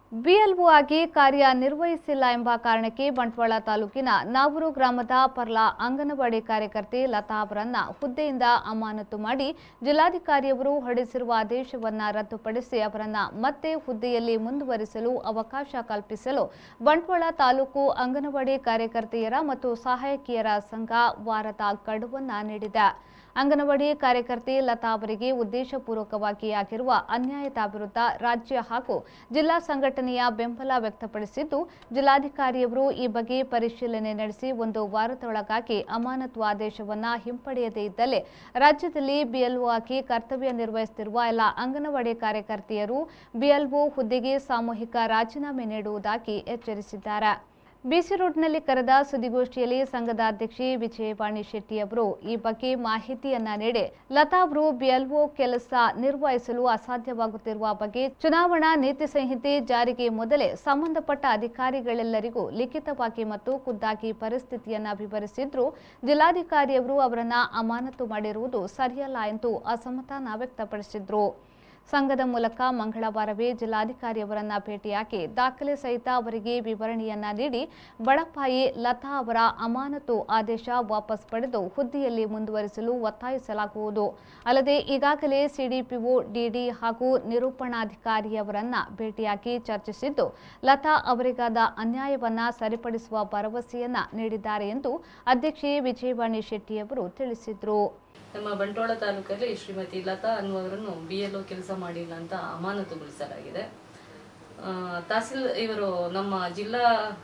BLO ಆಗಿ ಕಾರ್ಯನಿರ್ವಹಿಸಿಲ್ಲ ಎಂಬ ಕಾರಣಕ್ಕೆ ಬಂಟ್ವಾಳ ತಾಲೂಕಿನ ನಾವೂರು ಗ್ರಾಮದ ಪರ್ಲಾ ಅಂಗನವಾಡಿ ಕಾರ್ಯಕರ್ತೆ ಲತಾ ಅವರನ್ನ ಹುದ್ದೆಯಿಂದ ಅಮಾನತು ಮಾಡಿ ಜಿಲ್ಲಾಧಿಕಾರಿಯವರು ಹೊರಡಿಸಿರುವ ಆದೇಶವನ್ನ ರದ್ದುಪಡಿಸಿ ಅವರನ್ನ ಮತ್ತೆ ಹುದ್ದೆಯಲ್ಲಿ ಮುಂದುವರಿಸಲು ಅವಕಾಶ ಕಲ್ಪಿಸಲು ಬಂಟ್ವಾಳ ತಾಲೂಕು ಅಂಗನವಾಡಿ ಕಾರ್ಯಕರ್ತೆಯರ ಮತ್ತು ಸಹಾಯಕಿಯರ ಸಂಘ ವಾರದ ಗಡುವನ್ನ ನೀಡಿದೆ ಅಂಗನವಾಡಿ ಕಾರ್ಯಕರ್ತೆ ಲತಾ ಅವರಿಗೆ ಉದ್ದೇಶಪೂರ್ವಕವಾಗಿ ಆಗಿರುವ ಅನ್ಯಾಯದ ವಿರುದ್ಧ ರಾಜ್ಯ ಹಾಗೂ ಜಿಲ್ಲಾ ಸಂಘಟನೆಯ ಬೆಂಬಲ ವ್ಯಕ್ತಪಡಿಸಿದ್ದು ಜಿಲ್ಲಾಧಿಕಾರಿಯವರು ಈ ಬಗ್ಗೆ ಪರಿಶೀಲನೆ ನಡೆಸಿ ಒಂದು ವಾರದೊಳಗಾಗಿ ಅಮಾನತು ಆದೇಶವನ್ನ ಹಿಂಪಡೆಯದೇ ಇದ್ದಲ್ಲಿ ರಾಜ್ಯದಲ್ಲಿ ಬಿಎಲ್ಒ ಆಗಿ ಕರ್ತವ್ಯ ನಿರ್ವಹಿಸುತ್ತಿರುವ ಎಲ್ಲ ಅಂಗನವಾಡಿ ಕಾರ್ಯಕರ್ತೆಯರು ಬಿಎಲ್ಒ ಹುದ್ದೆಗೆ ಸಾಮೂಹಿಕ ರಾಜೀನಾಮೆ ನೀಡುವುದಾಗಿ ಎಚ್ಚರಿಸಿದ್ದಾರೆ ಬಿಸಿ ರೋಡ್ನಲ್ಲಿ ಕರೆದ ಸುದ್ದಿಗೋಷ್ಠಿಯಲ್ಲಿ ಸಂಘದ ಅಧ್ಯಕ್ಷೆ ವಿಜಯವಾಣಿ ಶೆಟ್ಟಿ ಅವರು ಈ ಬಗ್ಗೆ ಮಾಹಿತಿಯನ್ನ ನೀಡಿ ಲತಾ ಅವರು ಬಿಎಲ್ಒ ಕೆಲಸ ನಿರ್ವಹಿಸಲು ಅಸಾಧ್ಯವಾಗುತ್ತಿರುವ ಬಗ್ಗೆ ಚುನಾವಣಾ ನೀತಿ ಸಂಹಿತೆ ಜಾರಿಗೆ ಮೊದಲೇ ಸಂಬಂಧಪಟ್ಟ ಅಧಿಕಾರಿಗಳೆಲ್ಲರಿಗೂ ಲಿಖಿತವಾಗಿ ಮತ್ತು ಖುದ್ದಾಗಿ ಪರಿಸ್ಥಿತಿಯನ್ನ ವಿವರಿಸಿದ್ರು ಜಿಲ್ಲಾಧಿಕಾರಿಯವರು ಅವರನ್ನ ಅಮಾನತು ಮಾಡಿರುವುದು ಸರಿಯಲ್ಲ ಎಂದು ಅಸಮಾಧಾನ ವ್ಯಕ್ತಪಡಿಸಿದ್ರು ಸಂಘದ ಮೂಲಕ ಮಂಗಳವಾರವೇ ಜಿಲ್ಲಾಧಿಕಾರಿಯವರನ್ನ ಭೇಟಿಯಾಗಿ ದಾಖಲೆ ಸಹಿತ ಅವರಿಗೆ ವಿವರಣೆಯನ್ನ ನೀಡಿ ಬಡಪಾಯಿ ಲತಾ ಅವರ ಅಮಾನತು ಆದೇಶ ವಾಪಸ್ ಪಡೆದು ಹುದ್ದೆಯಲ್ಲಿ ಮುಂದುವರಿಸಲು ಒತ್ತಾಯಿಸಲಾಗುವುದು ಅಲ್ಲದೆ ಈಗಾಗಲೇ ಸಿಡಿಪಿಒ ಡಿಡಿ ಹಾಗೂ ನಿರೂಪಣಾಧಿಕಾರಿಯವರನ್ನ ಭೇಟಿಯಾಗಿ ಚರ್ಚಿಸಿದ್ದು ಲತಾ ಅವರಿಗಾದ ಅನ್ಯಾಯವನ್ನ ಸರಿಪಡಿಸುವ ಭರವಸೆಯನ್ನ ನೀಡಿದ್ದಾರೆ ಎಂದು ಅಧ್ಯಕ್ಷೆ ವಿಜಯವಾಣಿ ಶೆಟ್ಟಿಯವರು ತಿಳಿಸಿದರು ನಮ್ಮ ಬಂಟ್ವಾಳ ತಾಲೂಕಲ್ಲಿ ಶ್ರೀಮತಿ ಲತಾ ಅನ್ನುವರನ್ನು ಬಿ ಎಲ್ ಒ ಕೆಲಸ ಮಾಡಿಲ್ಲ ಅಂತ ಅಮಾನತುಗೊಳಿಸಲಾಗಿದೆ ಆ, ತಹಸೀಲ್ ಇವರು ನಮ್ಮ ಜಿಲ್ಲಾ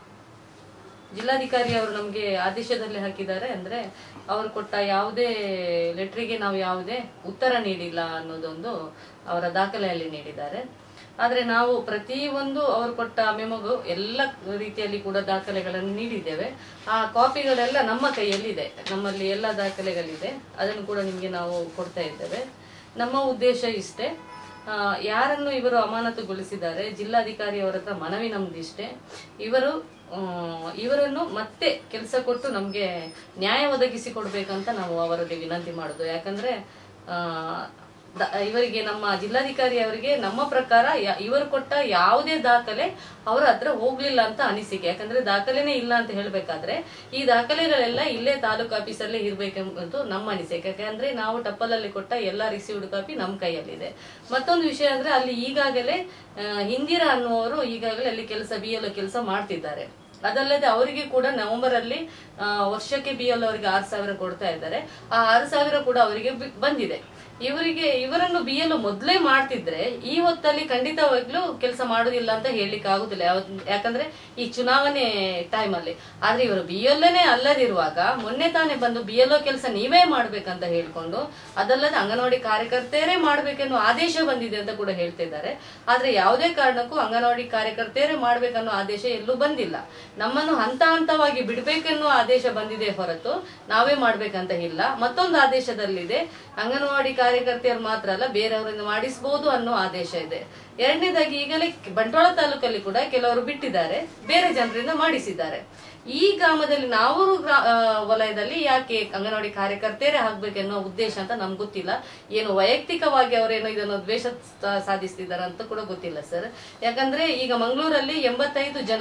ಜಿಲ್ಲಾಧಿಕಾರಿ ಅವರು ನಮಗೆ ಆದೇಶದಲ್ಲಿ ಹಾಕಿದ್ದಾರೆ ಅಂದ್ರೆ ಅವರು ಕೊಟ್ಟ ಯಾವುದೇ ಲೆಟ್ರಿಗೆ ನಾವು ಯಾವುದೇ ಉತ್ತರ ನೀಡಿಲ್ಲ ಅನ್ನೋದೊಂದು ಅವರ ದಾಖಲೆಯಲ್ಲಿ ನೀಡಿದ್ದಾರೆ ಆದ್ರೆ ನಾವು ಪ್ರತಿಯೊಂದು ಅವರು ಕೊಟ್ಟ ಮೆಮೊಗು ಎಲ್ಲ ರೀತಿಯಲ್ಲಿ ಕೂಡ ದಾಖಲೆಗಳನ್ನು ನೀಡಿದ್ದೇವೆ ಆ ಕಾಪಿಗಳೆಲ್ಲ ನಮ್ಮ ಕೈಯಲ್ಲಿದೆ ನಮ್ಮಲ್ಲಿ ಎಲ್ಲ ದಾಖಲೆಗಳಿದೆ ಅದನ್ನು ಕೂಡ ನಿಮಗೆ ನಾವು ಕೊಡ್ತಾ ಇದ್ದೇವೆ ನಮ್ಮ ಉದ್ದೇಶ ಇಷ್ಟೇ ಆ, ಯಾರನ್ನು ಇವರು ಅಮಾನತುಗೊಳಿಸಿದ್ದಾರೆ ಜಿಲ್ಲಾಧಿಕಾರಿ ಅವರ ಹತ್ರ ಮನವಿ ನಮ್ದಿಷ್ಟೇ ಇವರು ಆ, ಇವರನ್ನು ಮತ್ತೆ ಕೆಲಸ ಕೊಟ್ಟು ನಮಗೆ ನ್ಯಾಯ ಒದಗಿಸಿ ಕೊಡ್ಬೇಕಂತ ನಾವು ಅವರಲ್ಲಿ ವಿನಂತಿ ಮಾಡೋದು ಯಾಕಂದ್ರೆ ಆ, ದ- ಇವರಿಗೆ ನಮ್ಮ ಜಿಲ್ಲಾಧಿಕಾರಿ ಅವರಿಗೆ ನಮ್ಮ ಪ್ರಕಾರ ಯ- ಇವರು ಕೊಟ್ಟ ಯಾವುದೇ ದಾಖಲೆ ಅವರ ಹತ್ರ ಹೋಗ್ಲಿಲ್ಲ ಅಂತ ಅನಿಸಿಕೆ ಯಾಕಂದ್ರೆ ದಾಖಲೆನೇ ಇಲ್ಲ ಅಂತ ಹೇಳ್ಬೇಕಾದ್ರೆ ಈ ದಾಖಲೆಗಳೆಲ್ಲ ಇಲ್ಲೇ ತಾಲೂಕು ಆಫೀಸಲ್ಲೇ ಇರ್ಬೇಕೆಂಬುದು ನಮ್ಮ ಅನಿಸಿಕೆ ಯಾಕಂದ್ರೆ ನಾವು ಟಪ್ಪಲಲ್ಲಿ ಕೊಟ್ಟ ಎಲ್ಲ ರಿಸೀವ್ಡ್ ಕಾಪಿ ನಮ್ಮ ಕೈಯಲ್ಲಿದೆ ಮತ್ತೊಂದು ವಿಷಯ ಅಂದ್ರೆ ಅಲ್ಲಿ ಈಗಾಗಲೇ ಆ, ಹಿಂದಿರ ಅನ್ನುವರು ಈಗಾಗಲೇ ಅಲ್ಲಿ ಕೆಲಸ ಬಿ ಎಲ್ ಕೆಲಸ ಮಾಡ್ತಿದ್ದಾರೆ ಅದಲ್ಲದೆ ಅವರಿಗೆ ಕೂಡ ನವೆಂಬರ್ ಅಲ್ಲಿ ಆ, ವರ್ಷಕ್ಕೆ ಬಿ ಎಲ್ ಅವರಿಗೆ ಆರು ಸಾವಿರ ಕೊಡ್ತಾ ಇದ್ದಾರೆ ಆ ಆರು ಸಾವಿರ ಕೂಡ ಅವರಿಗೆ ಬಿ- ಬಂದಿದೆ ಇವರಿಗೆ ಇವರನ್ನು ಬಿ ಎಲ್ ಮೊದಲೇ ಮಾಡ್ತಿದ್ರೆ ಈ ಹೊತ್ತಲ್ಲಿ ಖಂಡಿತವಾಗ್ಲೂ ಕೆಲಸ ಮಾಡುದಿಲ್ಲ ಅಂತ ಹೇಳಲಿಕ್ಕೆ ಆಗುದಿಲ್ಲ ಯಾವತ್- ಯಾಕಂದ್ರೆ ಈ ಚುನಾವಣೆ ಟೈಮ್ ಅಲ್ಲಿ ಆದ್ರೆ ಇವರು ಬಿ ಎಲ್ನೇ ಅಲ್ಲದಿರುವಾಗ ಮೊನ್ನೆ ತಾನೇ ಬಂದು ಬಿ ಎಲ್ ಕೆಲಸ ನೀವೇ ಮಾಡ್ಬೇಕಂತ ಹೇಳ್ಕೊಂಡು ಅದಲ್ಲದೆ ಅಂಗನವಾಡಿ ಕಾರ್ಯಕರ್ತೆಯರೇ ಮಾಡ್ಬೇಕೆನ್ನೋ ಆದೇಶ ಬಂದಿದೆ ಅಂತ ಕೂಡ ಹೇಳ್ತಿದ್ದಾರೆ ಆದ್ರೆ ಯಾವುದೇ ಕಾರಣಕ್ಕೂ ಅಂಗನವಾಡಿ ಕಾರ್ಯಕರ್ತೆಯರೇ ಮಾಡ್ಬೇಕನ್ನೋ ಆದೇಶ ಎಲ್ಲೂ ಬಂದಿಲ್ಲ ನಮ್ಮನ್ನು ಹಂತ ಹಂತವಾಗಿ ಬಿಡ್ಬೇಕೆನ್ನೋ ಆದೇಶ ಬಂದಿದೆ ಹೊರತು ನಾವೇ ಮಾಡ್ಬೇಕಂತ ಇಲ್ಲ ಮತ್ತೊಂದು ಆದೇಶದಲ್ಲಿದೆ ಅಂಗನವಾಡಿ ಕಾರ್ಯಕರ್ತೆಯರು ಮಾತ್ರ ಅಲ್ಲ ಬೇರೆಯವರಿಂದ ಮಾಡಿಸಬಹುದು ಅನ್ನೋ ಆದೇಶ ಇದೆ ಎರಡನೇದಾಗಿ ಈಗಲೇ ಬಂಟ್ವಾಳ ತಾಲೂಕಲ್ಲಿ ಕೂಡ ಕೆಲವರು ಬಿಟ್ಟಿದ್ದಾರೆ ಬೇರೆ ಜನರಿಂದ ಮಾಡಿಸಿದ್ದಾರೆ ಈ ಗ್ರಾಮದಲ್ಲಿ ನಾವು ಗ್ರಾ- ಆ, ವಲಯದಲ್ಲಿ ಯಾಕೆ ಅಂಗನವಾಡಿ ಕಾರ್ಯಕರ್ತೆಯರೇ ಆಗ್ಬೇಕೆನ್ನೋ ಉದ್ದೇಶ ಅಂತ ನಮ್ಗೆ ಗೊತ್ತಿಲ್ಲ ಏನು ವೈಯಕ್ತಿಕವಾಗಿ ಅವರೇನೋ ಇದನ್ನು ದ್ವೇಷ ಸ- ಸಾಧಿಸ್ತಿದ್ದಾರೆ ಅಂತ ಕೂಡ ಗೊತ್ತಿಲ್ಲ ಸರ್ ಯಾಕಂದ್ರೆ ಈಗ ಮಂಗಳೂರಲ್ಲಿ ಎಂಬತ್ತೈದು ಜನ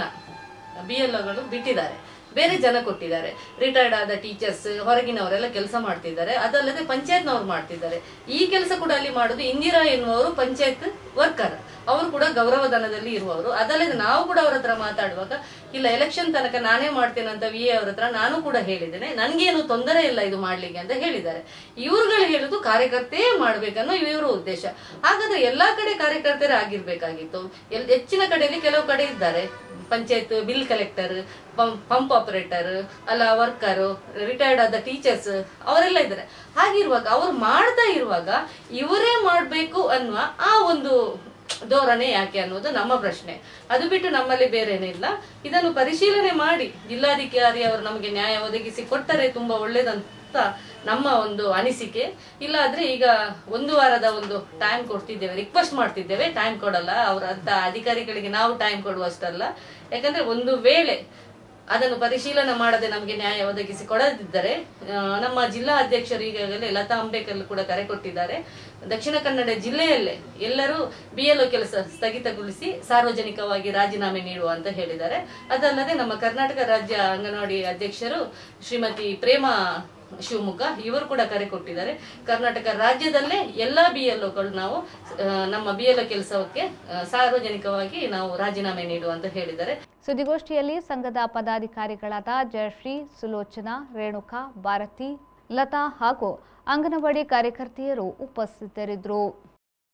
ಬಿ ಎಲ್ ಗಳು ಬಿಟ್ಟಿದ್ದಾರೆ ಬೇರೆ ಜನ ಕೊಟ್ಟಿದ್ದಾರೆ ರಿಟೈರ್ಡ್ ಆದ ಟೀಚರ್ಸ್ ಹೊರಗಿನವರೆಲ್ಲ ಕೆಲಸ ಮಾಡ್ತಿದ್ದಾರೆ ಅದಲ್ಲದೆ ಪಂಚಾಯತ್ನವ್ರು ಮಾಡ್ತಿದ್ದಾರೆ ಈ ಕೆಲಸ ಕೂಡ ಅಲ್ಲಿ ಮಾಡುದು ಇಂದಿರಾ ಎನ್ನುವರು ಪಂಚಾಯತ್ ವರ್ಕರ್ ಅವರು ಕೂಡ ಗೌರವಧನದಲ್ಲಿ ಇರುವವರು ಅದಲ್ಲದೆ ನಾವು ಕೂಡ ಅವ್ರ ಹತ್ರ ಮಾತಾಡುವಾಗ ಇಲ್ಲ ಎಲೆಕ್ಷನ್ ತನಕ ನಾನೇ ಮಾಡ್ತೇನೆ ಅಂತ ವಿ ಅವ್ರ ಹತ್ರ ನಾನು ಕೂಡ ಹೇಳಿದ್ದೇನೆ ನನ್ಗೇನು ತೊಂದರೆ ಇಲ್ಲ ಇದು ಮಾಡ್ಲಿಕ್ಕೆ ಅಂತ ಹೇಳಿದ್ದಾರೆ ಇವ್ರುಗಳು ಹೇಳುದು ಕಾರ್ಯಕರ್ತೆಯೇ ಮಾಡ್ಬೇಕನ್ನೋ ಇವರು ಉದ್ದೇಶ ಹಾಗಾದ್ರೆ ಎಲ್ಲಾ ಕಡೆ ಕಾರ್ಯಕರ್ತರೇ ಆಗಿರ್ಬೇಕಾಗಿತ್ತು ಎಲ್ ಹೆಚ್ಚಿನ ಕಡೆಯಲ್ಲಿ ಕೆಲವು ಕಡೆ ಇದ್ದಾರೆ panchayat bill collector pump operator ಅಲ್ಲ ವರ್ಕರ್ ರಿಟೈರ್ಡ್ ಆದ ಟೀಚರ್ಸ್ ಅವರೆಲ್ಲ ಇದ್ದಾರೆ ಹಾಗಿರುವಾಗ ಅವ್ರು ಮಾಡ್ತಾ ಇರುವಾಗ ಇವರೇ ಮಾಡ್ಬೇಕು ಅನ್ನುವ ಆ ಒಂದು ಧೋರಣೆ ಯಾಕೆ ಅನ್ನೋದು ನಮ್ಮ ಪ್ರಶ್ನೆ ಅದು ಬಿಟ್ಟು ನಮ್ಮಲ್ಲಿ ಬೇರೇನಿಲ್ಲ ಇದನ್ನು ಪರಿಶೀಲನೆ ಮಾಡಿ ಜಿಲ್ಲಾಧಿಕಾರಿ ಅವರು ನಮಗೆ ನ್ಯಾಯ ಒದಗಿಸಿ ಕೊಟ್ಟರೆ ತುಂಬಾ ಒಳ್ಳೇದಂತ ನಮ್ಮ ಒಂದು ಅನಿಸಿಕೆ ಇಲ್ಲಾದ್ರೆ ಈಗ ಒಂದು ವಾರದ ಒಂದು ಟೈಮ್ ಕೊಡ್ತಿದ್ದೇವೆ ರಿಕ್ವೆಸ್ಟ್ ಮಾಡ್ತಿದ್ದೇವೆ ಟೈಮ್ ಕೊಡಲ್ಲ ಅವರ ಅಂತ ಅಧಿಕಾರಿಗಳಿಗೆ ನಾವು ಟೈಮ್ ಕೊಡುವಷ್ಟಲ್ಲ ಯಾಕಂದ್ರೆ ಒಂದು ವೇಳೆ ಅದನ್ನು ಪರಿಶೀಲನೆ ಮಾಡದೆ ನಮಗೆ ನ್ಯಾಯ ಒದಗಿಸಿ ಕೊಡದಿದ್ದರೆ ಆ, ನಮ್ಮ ಜಿಲ್ಲಾ ಅಧ್ಯಕ್ಷರು ಈಗಾಗಲೇ ಲತಾ ಅಂಬೇಕರ್ ಕೂಡ ಕರೆ ಕೊಟ್ಟಿದ್ದಾರೆ ದಕ್ಷಿಣ ಕನ್ನಡ ಜಿಲ್ಲೆಯಲ್ಲೇ ಎಲ್ಲರೂ ಬಿ ಎಲ್ ಕೆಲಸ ಸ್ಥಗಿತಗೊಳಿಸಿ ಸಾರ್ವಜನಿಕವಾಗಿ ರಾಜೀನಾಮೆ ನೀಡುವ ಅಂತ ಹೇಳಿದ್ದಾರೆ ಅದಲ್ಲದೆ ನಮ್ಮ ಕರ್ನಾಟಕ ರಾಜ್ಯ ಅಂಗನವಾಡಿ ಅಧ್ಯಕ್ಷರು ಶ್ರೀಮತಿ ಪ್ರೇಮಾ ಶಿವಮೊಗ್ಗ ಇವರು ಕೂಡ ಕರೆ ಕೊಟ್ಟಿದ್ದಾರೆ ಕರ್ನಾಟಕ ರಾಜ್ಯದಲ್ಲೇ ಎಲ್ಲಾ ಬಿ ಎಲ್ ನಾವು ಆ, ನಮ್ಮ ಬಿ ಎಲ್ ಕೆಲಸಕ್ಕೆ ಆ, ಸಾರ್ವಜನಿಕವಾಗಿ ನಾವು ರಾಜೀನಾಮೆ ನೀಡುವ ಅಂತ ಹೇಳಿದ್ದಾರೆ ಸುದ್ದಿಗೋಷ್ಠಿಯಲ್ಲಿ ಸಂಘದ ಪದಾಧಿಕಾರಿಗಳಾದ ಜಯಶ್ರೀ ಸುಲೋಚನಾ ರೇಣುಕಾ ಭಾರತಿ ಲತಾ ಹಾಗೂ ಅಂಗನವಾಡಿ ಕಾರ್ಯಕರ್ತೆಯರು ಉಪಸ್ಥಿತರಿದ್ದರು